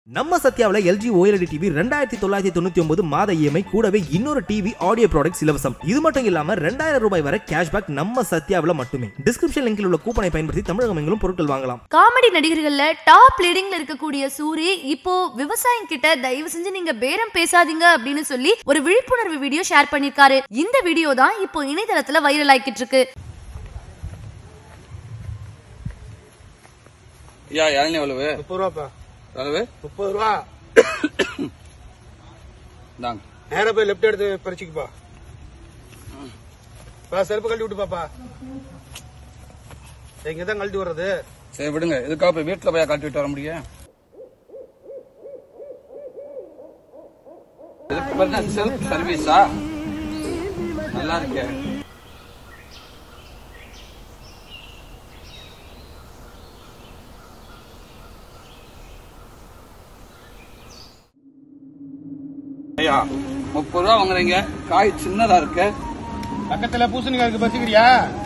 நம்ம சத்யாவில் LG OLED TV ரெண்டாயிரத்தி தொள்ளாயிரத்தி தொண்ணூத்தி ஒன்பது மாத இஎம்ஐ கூடவே இன்னொரு டிவி ஆடியோ ப்ராடக்ட்ஸ் இலவசம் இது மட்டும் இல்லாம ரெண்டாயிரம் ரூபாய் வரை கேஷ்பேக் நம்ம சத்யாவில் மட்டுமே டிஸ்கிரிப்ஷன் லிங்கில் உள்ள கூப்பனை பயன்படுத்தி தமிழகம் எங்கிலும் பொருட்கள் வாங்கலாம் காமெடி நடிகர்கள்ல டாப் லீடிங்ல இருக்கக்கூடிய சூரி இப்போ விவசாயம் கிட்ட தயவு செஞ்சு நீங்க பேரம் பேசாதீங்க அப்படின்னு சொல்லி ஒரு விழிப்புணர்வு வீடியோ ஷேர் பண்ணிருக்காரு இந்த வீடியோ தான் இப்போ இணையதளத்துல வைரல் ஆக்கிட்டு இருக்கு ஐயா இளநீ எவ்வளவு முப்பது ரூபாப்பா எவ்வளவு முப்பது ரூபா இந்தாங்க நேரா போய் லெஃப்ட் எடுத்து பறிச்சுக்குப்பா பா செருப்பு கழட்டி விட்டு பாப்பா இங்க தான் கழட்டி வர்றது சரி விடுங்க இதுக்காக போய் வீட்டுல போய் கட்டிட்டு வர முடியும் இதுக்கு பேர் தான் செல்ஃப் சர்வீஸா நல்லா இருக்கு ஐயா முப்பது ரூபா வாங்குறீங்க காய் சின்னதா இருக்கு பக்கத்துல பூசணிக்காய் இருக்கு பறிச்சுக்கிறியா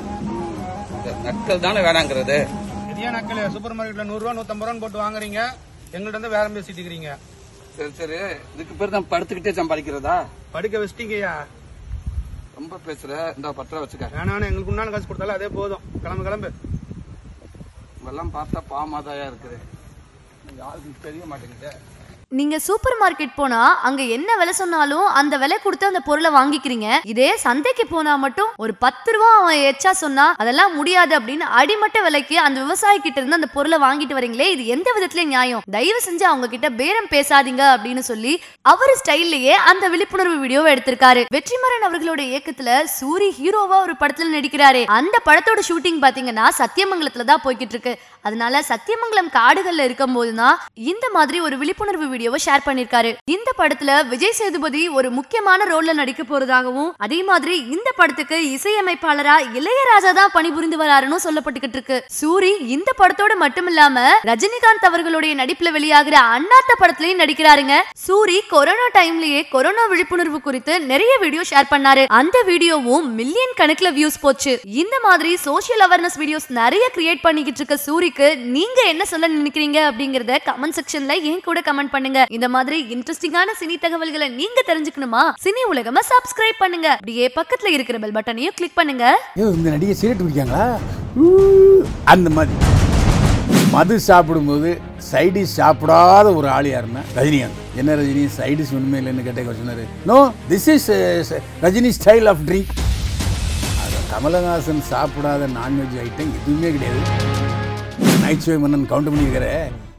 நக்கல் தானே வேணாங்கிறது எதையா நக்கல் சூப்பர் மார்க்கெட்ல நூறு ரூபா நூத்தம்பது ரூபான்னு போட்டு வாங்குறீங்க எங்கள்ட்ட இருந்து வேற பேசிட்டு இருக்கிறீங்க சரி சரி இதுக்கு பேர் தான் படுத்துக்கிட்டே சம்பாதிக்கிறதா படுக்க வச்சிட்டீங்கய்யா ரொம்ப பேசுற இந்த பத்து ரூபா வச்சுக்க வேணான்னு எங்களுக்கு உண்டான காசு கொடுத்தாலும் அதே போதும் கிளம்பு கிளம்பு இதெல்லாம் பார்த்தா பாமாதாயா இருக்குது யாருக்கும் தெரிய மாட்டேங்குது நீங்க சூப்பர் மார்க்கெட் போனா அங்க என்ன விலை சொன்னாலும் அந்த விலை கொடுத்து அந்த பொருளை வாங்கிக்கிறீங்க இதே சந்தைக்கு போனா மட்டும் ஒரு பத்து ரூபா அவன் எச்சா சொன்னா அதெல்லாம் முடியாது அப்படின்னு அடிமட்ட விலைக்கு அந்த விவசாயி கிட்ட இருந்து அந்த பொருளை வாங்கிட்டு வரீங்களே இது எந்த விதத்துல நியாயம் தயவு செஞ்சு அவங்க கிட்ட பேரம் பேசாதீங்க அப்படின்னு சொல்லி அவர் ஸ்டைல்லயே அந்த விழிப்புணர்வு வீடியோவை எடுத்திருக்காரு வெற்றிமாறன் அவர்களோட இயக்கத்துல சூரி ஹீரோவா ஒரு படத்துல நடிக்கிறாரு அந்த படத்தோட ஷூட்டிங் பாத்தீங்கன்னா சத்தியமங்கலத்துல தான் போய்கிட்டு இருக்கு அதனால சத்தியமங்கலம் காடுகள்ல இருக்கும் போதுதான் இந்த மாதிரி ஒரு விழிப்புணர்வு வீடியோவை ஷேர் பண்ணிருக்காரு இந்த படத்துல விஜய் சேதுபதி ஒரு முக்கியமான ரோல்ல நடிக்க போறதாகவும் அதே மாதிரி இந்த படத்துக்கு இசையமைப்பாளரா இளையராஜா தான் பணிபுரிந்து வராருன்னு சொல்லப்பட்டுக்கிட்டு இருக்கு சூரி இந்த படத்தோட மட்டும் இல்லாம ரஜினிகாந்த் அவர்களுடைய நடிப்புல வெளியாகிற அண்ணாத்த படத்திலையும் நடிக்கிறாருங்க சூரி கொரோனா டைம்லயே கொரோனா விழிப்புணர்வு குறித்து நிறைய வீடியோ ஷேர் பண்ணாரு அந்த வீடியோவும் மில்லியன் கணக்குல வியூஸ் போச்சு இந்த மாதிரி சோஷியல் அவேர்னஸ் வீடியோஸ் நிறைய கிரியேட் பண்ணிக்கிட்டு இருக்க சூரிக்கு நீங்க என்ன சொல்ல நினைக்கிறீங்க அப்படிங்கறத கமெண்ட் செக்ஷன்ல என் கூட கமெண்ட் பண்ணுங்க இந்த மாதிரி இன்ட்ரெஸ்டிங்கான சினி தகவல்களை நீங்க தெரிஞ்சுக்கணுமா சினி உலகமா சப்ஸ்கிரைப் பண்ணுங்க அப்படியே பக்கத்துல இருக்கிற பெல் பட்டனையும் கிளிக் பண்ணுங்க ஐயோ இந்த நடிகை சிகரெட் குடிக்காங்களா ஊ, அந்த மாதிரி மது சாப்பிடும்போது சைடிஷ் சாப்பிடாத ஒரு ஆள் யாருன்னா ரஜினிகாந்த் என்ன ரஜினி சைடிஷ் உண்மை இல்லைன்னு கேட்ட சொன்னாரு no this is Rajini style of drink அது கமலஹாசன் சாப்பிடாத நான்வெஜ் ஐட்டம் எதுவுமே கிடையாது நைட் ஷோ மன்னன் கவுண்ட் பண்ணியிருக்கிற